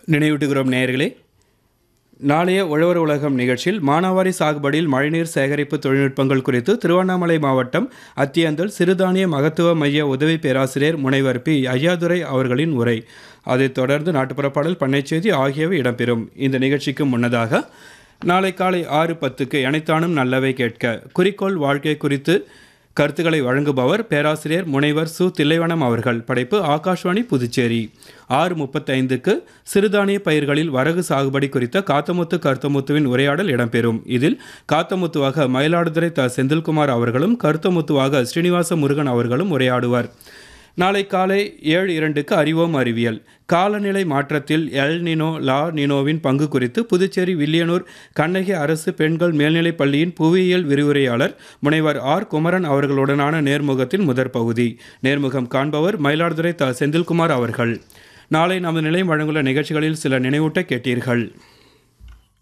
நினைவூட்டுகிறோம் நேயர்களே நாளைய உழவர் உலகம் நிகழ்ச்சியில் மானாவாரி சாகுபடியில் மழைநீர் சேகரிப்பு தொழில்நுட்பங்கள் குறித்து திருவண்ணாமலை மாவட்டம் அத்தியந்தல் சிறுதானிய மகத்துவ மைய உதவி பேராசிரியர் முனைவர் பி ஐயாதுரை அவர்களின் உரை அதைத் தொடர்ந்து நாட்டுப்புற பாடல் பண்ணைச் செய்தி ஆகியவை இடம்பெறும் இந்த நிகழ்ச்சிக்கு முன்னதாக நாளை காலை ஆறு பத்துக்கு அனைத்தானும் நல்லவை கேட்க குறிக்கோள் வாழ்க்கை குறித்து கருத்துக்களை வழங்குபவர் பேராசிரியர் முனைவர் சு தில்லைவனம் அவர்கள் படைப்பு ஆகாஷ்வாணி புதுச்சேரி ஆறு முப்பத்தைந்துக்கு சிறுதானிய பயிர்களில் வரகு சாகுபடி குறித்த காத்தமுத்து கருத்தமுத்துவின் உரையாடல் இடம்பெறும் இதில் காத்தமுத்துவாக மயிலாடுதுறை த செந்தில்குமார் அவர்களும் கருத்தமுத்துவாக ஸ்ரீனிவாச முருகன் அவர்களும் உரையாடுவர் நாளை காலை ஏழு இரண்டுக்கு அறிவோம் அறிவியல் காலநிலை மாற்றத்தில் எல் நினோ லா நினோவின் பங்கு குறித்து புதுச்சேரி வில்லியனூர் கண்ணகி அரசு பெண்கள் மேல்நிலைப் பள்ளியின் புவியியல் விரிவுரையாளர் முனைவர் ஆர் குமரன் அவர்களுடனான நேர்முகத்தின் முதற் பகுதி நேர்முகம் காண்பவர் மயிலாடுதுறை த செந்தில்குமார் அவர்கள் நாளை நமது நிலையம் வழங்குள்ள நிகழ்ச்சிகளில் சில நினைவூட்ட கேட்டீர்கள்